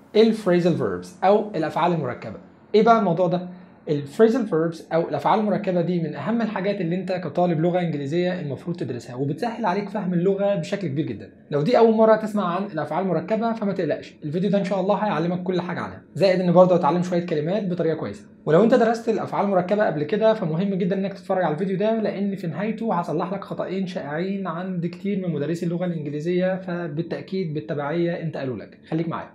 الفريزل فيربس او الافعال المركبه ايه بقى الموضوع ده الفريزل فيربس او الافعال المركبه دي من اهم الحاجات اللي انت كطالب لغه انجليزيه المفروض تدرسها وبتسهل عليك فهم اللغه بشكل كبير جدا لو دي اول مره تسمع عن الافعال المركبه فما تقلقش الفيديو ده ان شاء الله هيعلمك كل حاجه عنها زائد ان برضه هتعلم شويه كلمات بطريقه كويسه ولو انت درست الافعال المركبه قبل كده فمهم جدا انك تتفرج على الفيديو ده لان في نهايته هصلح لك خطأين شائعين عند كتير من مدرسي اللغه الانجليزيه فبالتاكيد بالتبعيه انت قالوا لك خليك معايا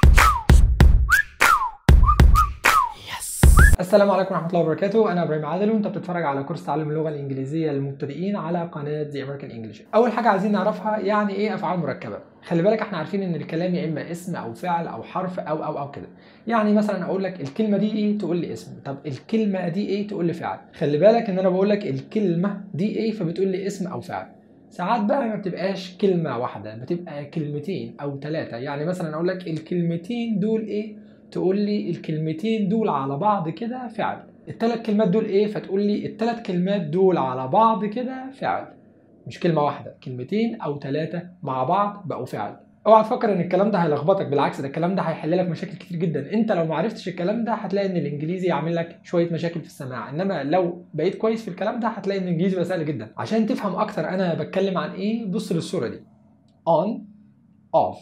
السلام عليكم ورحمه الله وبركاته انا ابراهيم عادل وانت بتتفرج على كورس تعلم اللغه الانجليزيه للمبتدئين على قناه زي امريكان انجلش اول حاجه عايزين نعرفها يعني ايه افعال مركبه خلي بالك احنا عارفين ان الكلام يا اما اسم او فعل او حرف او او او كده يعني مثلا اقول لك الكلمه دي ايه تقول لي اسم طب الكلمه دي ايه تقول لي فعل خلي بالك ان انا بقول لك الكلمه دي ايه فبتقول لي اسم او فعل ساعات بقى ما بتبقاش كلمه واحده بتبقى كلمتين او ثلاثه يعني مثلا اقول لك الكلمتين دول ايه تقول لي الكلمتين دول على بعض كده فعل الثلاث كلمات دول ايه فتقول لي الثلاث كلمات دول على بعض كده فعل مش كلمه واحده كلمتين او ثلاثه مع بعض بقوا فعل اوعى تفكر ان الكلام ده هيلخبطك بالعكس ده الكلام ده هيحل لك مشاكل كتير جدا انت لو ما عرفتش الكلام ده هتلاقي ان الانجليزي يعمل لك شويه مشاكل في السماع انما لو بقيت كويس في الكلام ده هتلاقي ان الانجليزي بقى سهل جدا عشان تفهم اكتر انا بتكلم عن ايه بص للصوره دي on off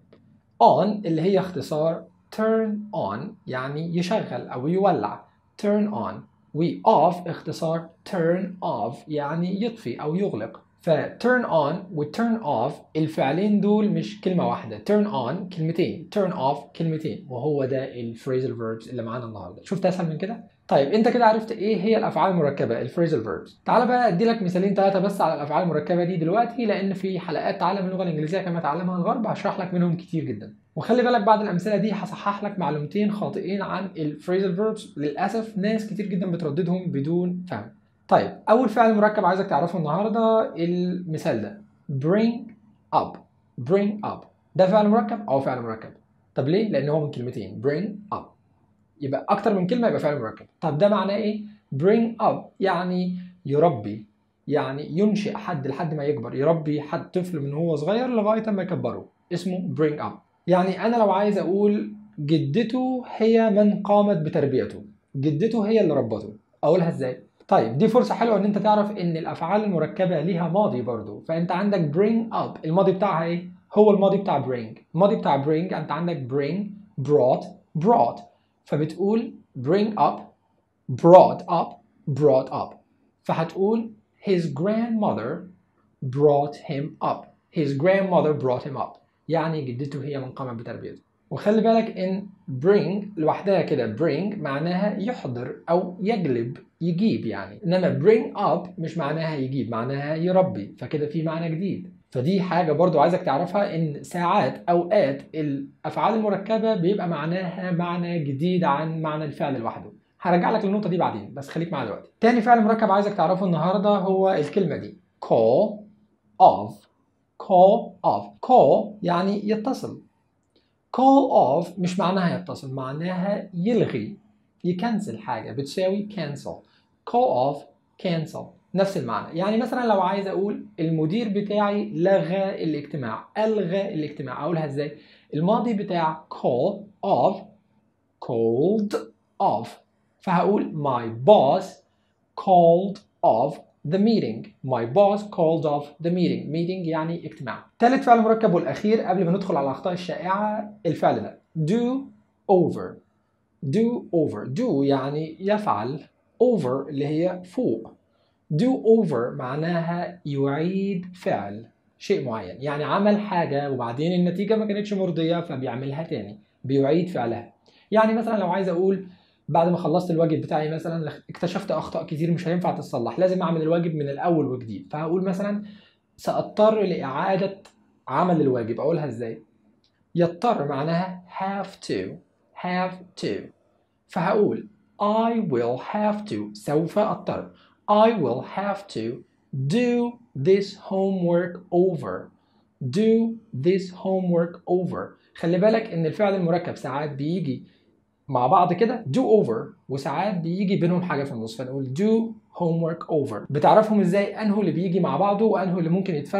on اللي هي اختصار turn on يعني يشغل أو يولع turn on و off اختصار turn off يعني يطفي أو يغلق ف turn on و turn off الفعلين دول مش كلمة واحدة turn on كلمتين turn off كلمتين وهو ده الفريزل verbs اللي معانا النهاردة شفت أسهل من كده؟ طيب انت كده عرفت ايه هي الافعال المركبه الفريزل فيربس تعال بقى ادي لك مثالين ثلاثه بس على الافعال المركبه دي دلوقتي لان في حلقات تعلم اللغه الانجليزيه كما تعلمها الغرب هشرح لك منهم كتير جدا وخلي بالك بعد الامثله دي هصحح لك معلومتين خاطئين عن الفريزل فيربس للاسف ناس كتير جدا بترددهم بدون فهم طيب اول فعل مركب عايزك تعرفه النهارده المثال ده bring up bring up ده فعل مركب او فعل مركب طب ليه لان هو من كلمتين bring up يبقى اكتر من كلمه يبقى فعل مركب طب ده معناه ايه bring up يعني يربي يعني ينشئ حد لحد ما يكبر يربي حد طفل من هو صغير لغايه ما يكبره اسمه bring up يعني انا لو عايز اقول جدته هي من قامت بتربيته جدته هي اللي ربته اقولها ازاي طيب دي فرصه حلوه ان انت تعرف ان الافعال المركبه ليها ماضي برضو فانت عندك bring up الماضي بتاعها ايه هو الماضي بتاع bring الماضي بتاع bring انت عندك bring brought brought فبتقول bring up brought up brought up فهتقول his grandmother brought him up his grandmother brought him up يعني جدته هي من قامت بتربيته وخلي بالك ان bring لوحدها كده bring معناها يحضر او يجلب يجيب يعني انما bring up مش معناها يجيب معناها يربي فكده في معنى جديد فدي حاجة برضو عايزك تعرفها ان ساعات اوقات الافعال المركبة بيبقى معناها معنى جديد عن معنى الفعل لوحده هرجع لك للنقطة دي بعدين بس خليك معايا دلوقتي تاني فعل مركب عايزك تعرفه النهاردة هو الكلمة دي call off call off call يعني يتصل call off مش معناها يتصل معناها يلغي يكنسل حاجة بتساوي cancel call off cancel نفس المعنى يعني مثلا لو عايز اقول المدير بتاعي لغى الاجتماع الغى الاجتماع اقولها ازاي الماضي بتاع call off called off فهقول my boss called off the meeting my boss called off the meeting meeting يعني eجتماع ثالث فعل مركب والاخير قبل ما ندخل على الاخطاء الشائعه الفعل ده do over do over do يعني يفعل over اللي هي فوق do over معناها يعيد فعل شيء معين يعني عمل حاجة وبعدين النتيجة ما كانتش مرضية فبيعملها تاني بيعيد فعلها يعني مثلا لو عايز أقول بعد ما خلصت الواجب بتاعي مثلا اكتشفت أخطاء كتير مش هينفع تصلح لازم أعمل الواجب من الأول وجديد فهقول مثلا سأضطر لإعادة عمل الواجب أقولها إزاي يضطر معناها have to have to فهقول I will have to سوف أضطر I will have to do this homework over. Do this homework over. خلي بالك ان الفعل المركب ساعات بيجي مع بعض كده do over وساعات بيجي بينهم حاجه في النص فنقول do homework over بتعرفهم ازاي انه اللي بيجي مع بعضه وانه اللي ممكن يتفرق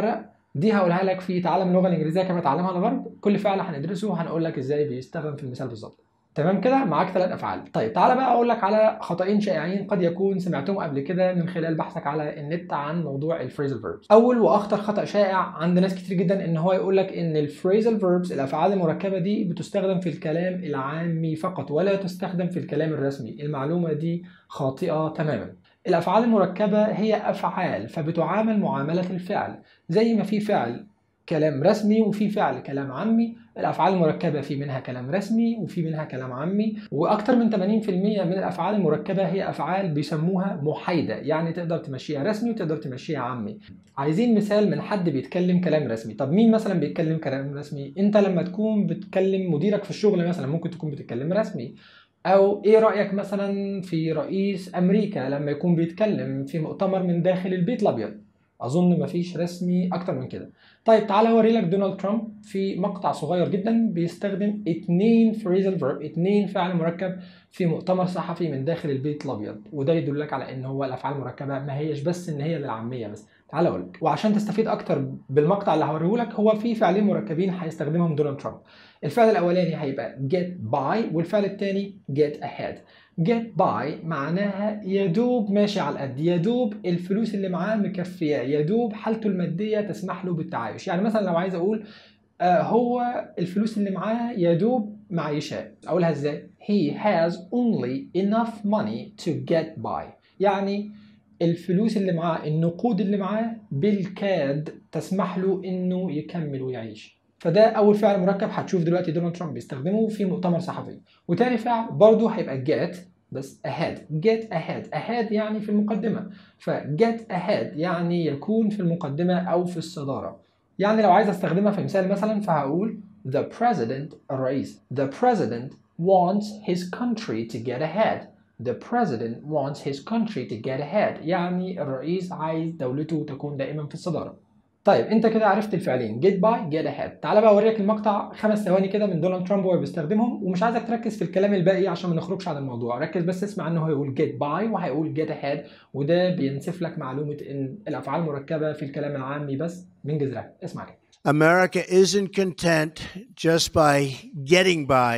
دي هقولها لك في تعلم اللغه الانجليزيه كما تعلمها الغرب كل فعل هندرسه هنقول لك ازاي بيستخدم في المثال بالظبط تمام كده معاك ثلاث افعال طيب تعالى بقى اقول لك على خطأين شائعين قد يكون سمعتهم قبل كده من خلال بحثك على النت عن موضوع الفريزل فيربس اول واخطر خطأ شائع عند ناس كتير جدا ان هو يقول لك ان الفريزل فيربس الافعال المركبه دي بتستخدم في الكلام العامي فقط ولا تستخدم في الكلام الرسمي المعلومه دي خاطئه تماما الافعال المركبه هي افعال فبتعامل معامله الفعل زي ما في فعل كلام رسمي وفي فعل كلام عامي الافعال المركبه في منها كلام رسمي وفي منها كلام عامي واكثر من 80% من الافعال المركبه هي افعال بيسموها محايده يعني تقدر تمشيها رسمي وتقدر تمشيها عامي عايزين مثال من حد بيتكلم كلام رسمي طب مين مثلا بيتكلم كلام رسمي انت لما تكون بتكلم مديرك في الشغل مثلا ممكن تكون بتتكلم رسمي او ايه رايك مثلا في رئيس امريكا لما يكون بيتكلم في مؤتمر من داخل البيت الابيض اظن مفيش رسمي اكتر من كده طيب تعالى اوري لك دونالد ترامب في مقطع صغير جدا بيستخدم اتنين فريزل فيرب اتنين فعل مركب في مؤتمر صحفي من داخل البيت الابيض وده يدلك على ان هو الافعال المركبه ما هيش بس ان هي للعاميه بس تعالى اقول لك وعشان تستفيد اكتر بالمقطع اللي هوريه لك هو في فعلين مركبين هيستخدمهم دونالد ترامب الفعل الاولاني هيبقى get by والفعل الثاني get ahead get by معناها يدوب ماشي على القد يدوب الفلوس اللي معاه مكفيه يدوب حالته الماديه تسمح له بالتعايش يعني مثلا لو عايز اقول آه هو الفلوس اللي معاه يدوب معيشاه اقولها ازاي he has only enough money to get by يعني الفلوس اللي معاه النقود اللي معاه بالكاد تسمح له انه يكمل ويعيش فده اول فعل مركب هتشوف دلوقتي دونالد ترامب بيستخدمه في مؤتمر صحفي وتاني فعل برضه هيبقى get بس ahead get ahead ahead يعني في المقدمة ف get ahead يعني يكون في المقدمة أو في الصدارة يعني لو عايز استخدمها في مثال مثلا فهقول the president الرئيس the president wants his country to get ahead the president wants his country to get ahead يعني الرئيس عايز دولته تكون دائما في الصدارة طيب انت كده عرفت الفعلين get by get ahead تعال بقى اوريك المقطع خمس ثواني كده من دونالد ترامب وهو بيستخدمهم ومش عايزك تركز في الكلام الباقي عشان ما نخرجش عن الموضوع ركز بس اسمع انه هيقول get by وهيقول get ahead وده بينسف لك معلومه ان الافعال المركبه في الكلام العامي بس من جذرها اسمع كده America isn't content just by getting by.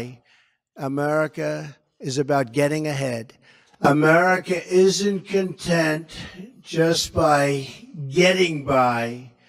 America is about getting ahead. America isn't content just by getting by.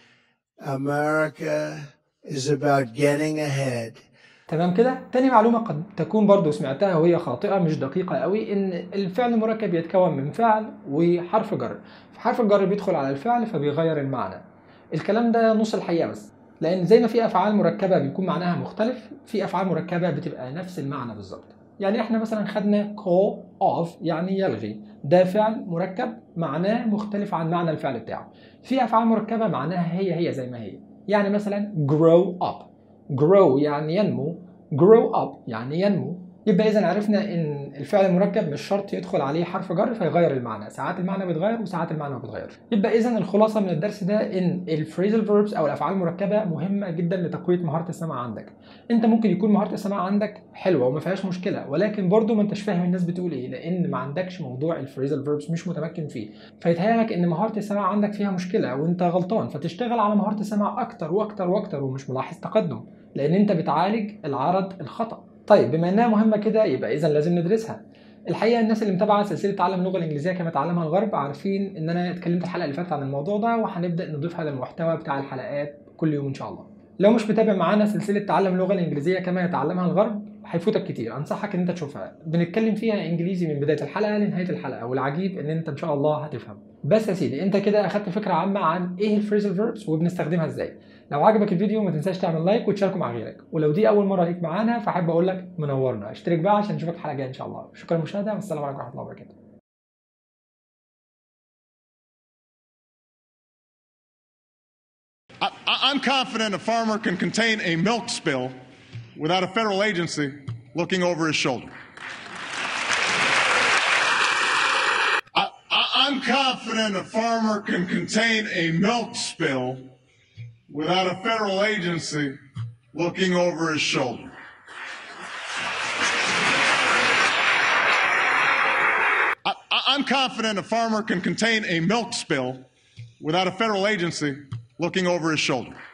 America is about getting ahead. تمام كده تاني معلومة قد تكون برضو سمعتها وهي خاطئة مش دقيقة قوي ان الفعل المركب يتكون من فعل وحرف جر فحرف الجر بيدخل على الفعل فبيغير المعنى الكلام ده نص الحقيقة بس لان زي ما في افعال مركبة بيكون معناها مختلف في افعال مركبة بتبقى نفس المعنى بالظبط يعني احنا مثلا خدنا call off يعني يلغي ده فعل مركب معناه مختلف عن معنى الفعل بتاعه في افعال مركبه معناها هي هي زي ما هي يعني مثلا grow up grow يعني ينمو grow up يعني ينمو يبقى اذا عرفنا ان الفعل المركب مش شرط يدخل عليه حرف جر فيغير المعنى ساعات المعنى بيتغير وساعات المعنى ما بيتغيرش يبقى اذا الخلاصه من الدرس ده ان الفريزل فيربس او الافعال المركبه مهمه جدا لتقويه مهاره السمع عندك انت ممكن يكون مهاره السمع عندك حلوه وما فيهاش مشكله ولكن برضو ما انتش فاهم الناس بتقول ايه لان ما عندكش موضوع الفريزل فيربس مش متمكن فيه فيتهيألك ان مهاره السمع عندك فيها مشكله وانت غلطان فتشتغل على مهاره السمع اكتر واكتر واكتر ومش ملاحظ تقدم لان انت بتعالج العرض الخطأ طيب بما انها مهمه كده يبقى اذا لازم ندرسها الحقيقه الناس اللي متابعه سلسله تعلم اللغه الانجليزيه كما تعلمها الغرب عارفين ان انا اتكلمت الحلقه اللي فاتت عن الموضوع ده وهنبدا نضيفها للمحتوى بتاع الحلقات كل يوم ان شاء الله لو مش متابع معانا سلسله تعلم اللغه الانجليزيه كما يتعلمها الغرب هيفوتك كتير انصحك ان انت تشوفها بنتكلم فيها انجليزي من بدايه الحلقه لنهايه الحلقه والعجيب ان انت ان شاء الله هتفهم بس يا سيدي انت كده اخدت فكره عامه عن ايه الفريزل فيربس وبنستخدمها ازاي لو عجبك الفيديو ما تنساش تعمل لايك وتشاركه مع غيرك ولو دي اول مره ليك معانا فاحب اقول لك منورنا اشترك بقى عشان نشوفك الحلقه الجايه ان شاء الله شكرا للمشاهده والسلام عليكم ورحمه الله وبركاته I, I- I'm confident a farmer can contain a milk spill without a federal agency looking over his shoulder. I, I, I'm confident a farmer can contain a milk spill without a federal agency looking over his shoulder. I, I- I'm confident a farmer can contain a milk spill without a federal agency looking over his shoulder.